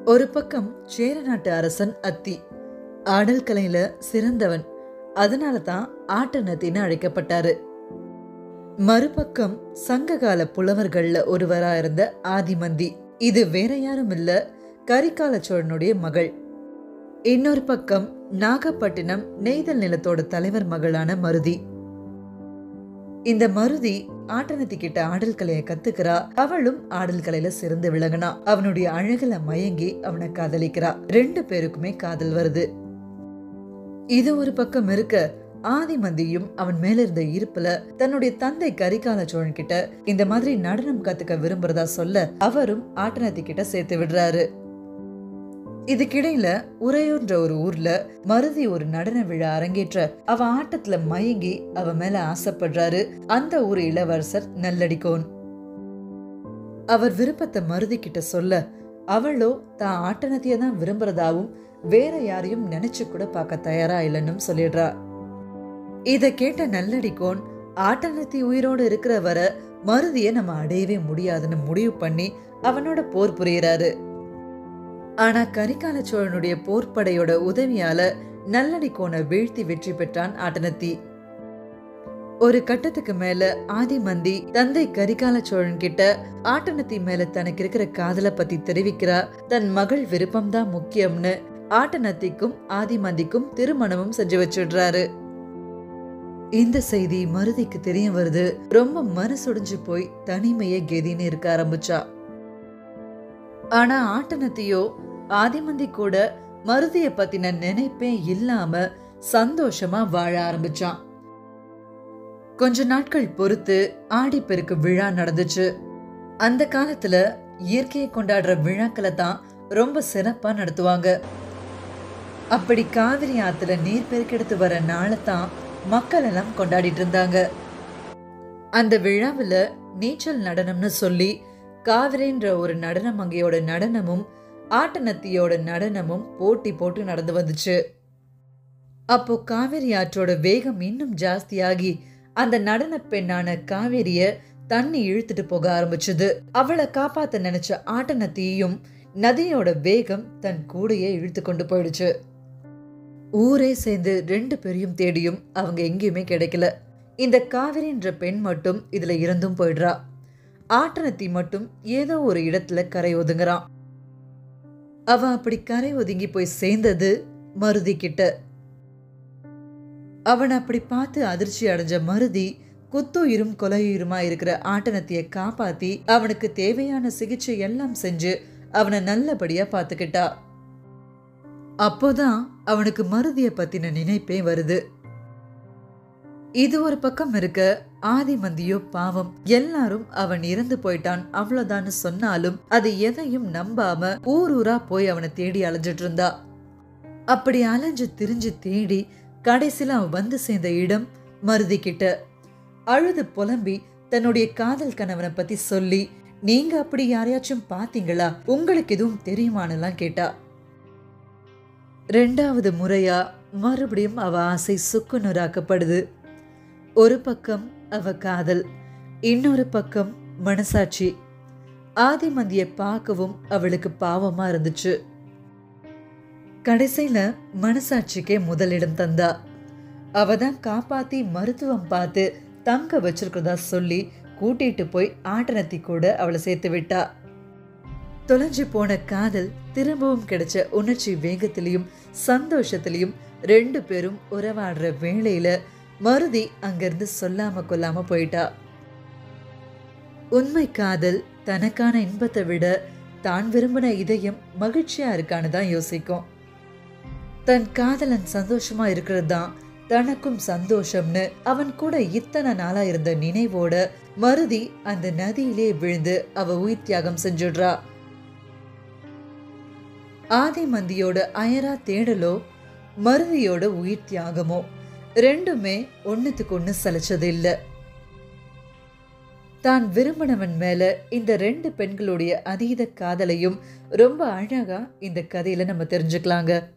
ஒரு பக்கம் சேர நாட்டு அரசன் அத்தி ஆடல் கலையில சிறந்தவன் அதனால தான் ஆட்டநத்தின்னு அழைக்கப்பட்டாரு மறுபக்கம் சங்ககால புலவர்கள்ல ஒருவரா இருந்த ஆதிமந்தி இது வேற யாரும் இல்ல கரிகால சோழனுடைய மகள் இன்னொரு பக்கம் நாகப்பட்டினம் நெய்தல் நிலத்தோட தலைவர் மகளான மருதி இந்த மருதி ஆட்டனத்தி கிட்ட ஆடல் கலையை கத்துக்கிறா அவளும் ஆடல் கலையில சிறந்து விளங்குனா அவனுடைய அழகுல மயங்கி அவனை காதலிக்கிறா ரெண்டு பேருக்குமே காதல் வருது இது ஒரு பக்கம் இருக்க ஆதிமந்தியும் அவன் மேல இருந்த ஈர்ப்புல தன்னுடைய தந்தை கரிகால சோழன் கிட்ட இந்த மாதிரி நடனம் கத்துக்க விரும்புறதா சொல்ல அவரும் ஆட்டனத்தி கிட்ட சேர்த்து விடுறாரு இதுக்கிடையில உறையூர்ன்ற ஒரு ஊர்ல மருதி ஒரு நடன விழா அரங்கேற்ற அவ ஆட்டத்துல மயங்கி அவ மேல ஆசைப்படுறாரு அந்த ஊர் இளவரசர் நல்லடிக்கோன் அவர் விருப்பத்தை மருதி கிட்ட சொல்ல அவளோ தான் ஆட்டனத்தைய தான் விரும்புறதாவும் வேற யாரையும் நினைச்சு கூட பார்க்க தயாரா இல்லைன்னு சொல்லிடுறா இத கேட்ட நல்லடிக்கோன் ஆட்டனத்தி உயிரோடு இருக்கிற வர மருதிய நம்ம அடையவே முடியாதுன்னு முடிவு பண்ணி அவனோட போர் புரியறாரு ஆனா கரிகால சோழனுடைய போர்ப்படையோட உதவியால நல்லடிக்கோனை வீழ்த்தி வெற்றி பெற்றான் ஆட்டனத்தி ஒரு கட்டத்துக்கு மேல ஆதிமந்தி தந்தை கரிகால சோழன் கிட்ட ஆட்டனத்தி மேல தனக்கு இருக்கிற காதலை பத்தி தெரிவிக்கிறா தன் மகள் விருப்பம்தான் முக்கியம்னு ஆட்டனத்திக்கும் ஆதிமந்திக்கும் திருமணமும் செஞ்சு வச்சிடுறாரு இந்த செய்தி மருதிக்கு தெரிய வருது ரொம்ப மனசுடைஞ்சு போய் தனிமையை கெதின்னு இருக்க ஆரம்பிச்சா ஆனா ஆட்டனத்தியோ ஆதிமந்தி கூட மருதிய பத்தின நினைப்பே இல்லாம சந்தோஷமா வாழ ஆரம்பிச்சான் கொஞ்ச நாட்கள் பொறுத்து ஆடிப்பெருக்கு விழா நடந்துச்சு அந்த காலத்துல இயற்கையை கொண்டாடுற விழாக்களை தான் ரொம்ப சிறப்பா நடத்துவாங்க அப்படி காவிரி ஆத்துல நீர் பெருக்கெடுத்து வர நாளை தான் மக்கள் எல்லாம் கொண்டாடிட்டு இருந்தாங்க அந்த விழாவில் நீச்சல் நடனம்னு சொல்லி காவிரின்ற ஒரு நடன மங்கையோட நடனமும் ஆட்டநத்தியோட நடனமும் போட்டி போட்டு நடந்து வந்துச்சு அப்போ காவேரி ஆற்றோட வேகம் இன்னும் ஜாஸ்தியாகி அந்த நடன பெண்ணான காவேரிய தண்ணி இழுத்துட்டு போக ஆரம்பிச்சது அவளை காப்பாத்த நினைச்ச ஆட்டநத்தியையும் நதியோட வேகம் தன் கூடையே இழுத்து கொண்டு போயிடுச்சு ஊரே சேர்ந்து ரெண்டு பேரையும் தேடியும் அவங்க எங்கேயுமே கிடைக்கல இந்த காவிரின்ற பெண் மட்டும் இதுல இறந்தும் போயிடுறா ஆட்டனத்தி மட்டும் ஏதோ ஒரு இடத்துல கரை ஒதுங்குறான் அவன் அப்படி கரை ஒதுங்கி போய் சேர்ந்தது மருதி கிட்ட அவன் அப்படி பார்த்து அதிர்ச்சி அடைஞ்ச மருதி குத்துயிரும் கொலையுயிருமா இருக்கிற ஆட்டனத்திய காப்பாத்தி அவனுக்கு தேவையான சிகிச்சை எல்லாம் செஞ்சு அவனை நல்லபடியா பார்த்துக்கிட்டா அப்போதான் அவனுக்கு மருதிய பத்தின நினைப்பே வருது இது ஒரு பக்கம் இருக்க ஆதிமந்தியோ பாவம் எல்லாரும் அவன் இறந்து போயிட்டான் அவ்வளவுதான்னு சொன்னாலும் அது எதையும் நம்பாம ஊர் ஊரா போய் அவனை தேடி அலைஞ்சிட்டு இருந்தா அப்படி அலைஞ்சு திரிஞ்சு தேடி கடைசியில அவன் வந்து சேர்ந்த இடம் மருதி கிட்ட அழுது புலம்பி தன்னுடைய காதல் கணவனை பத்தி சொல்லி நீங்க அப்படி யாரையாச்சும் பாத்தீங்களா உங்களுக்கு எதுவும் தெரியுமான்னுலாம் கேட்டா ரெண்டாவது முறையா மறுபடியும் அவ ஆசை சுக்குநூறாக்கப்படுது ஒரு பக்கம் அவ காதல் இன்னொரு பக்கம் மனசாட்சி ஆதிமந்திய பார்க்கவும் அவளுக்கு பாவமா இருந்துச்சு கடைசியில மனசாட்சிக்கே முதலிடம் தந்தா அவ தான் காப்பாத்தி மருத்துவம் பார்த்து தங்க வச்சிருக்கிறதா சொல்லி கூட்டிட்டு போய் ஆட்டனத்தி கூட அவளை சேர்த்து விட்டா தொலைஞ்சு போன காதல் திரும்பவும் கிடைச்ச உணர்ச்சி வேகத்திலையும் சந்தோஷத்திலையும் ரெண்டு பேரும் உறவாடுற வேளையில மருதி அங்கிருந்து சொல்லாம கொல்லாம போயிட்டா உண்மை காதல் தனக்கான இன்பத்தை விட தான் விரும்பின இதயம் மகிழ்ச்சியா இருக்கான்னு தான் யோசிக்கும் தன் காதலன் சந்தோஷமா இருக்கிறது தான் தனக்கும் சந்தோஷம்னு அவன் கூட இத்தனை நாளா இருந்த நினைவோட மருதி அந்த நதியிலே விழுந்து அவ உயிர் தியாகம் செஞ்சுடுறா ஆதிமந்தியோட அயரா தேடலோ மருதியோட உயிர் தியாகமோ ரெண்டுமே ஒண்ணுத்துக்கு ஒண்ணு சலைச்சது இல்ல தான் விரும்பினவன் மேல இந்த ரெண்டு பெண்களுடைய அதீத காதலையும் ரொம்ப அழகா இந்த கதையில நம்ம தெரிஞ்சுக்கலாங்க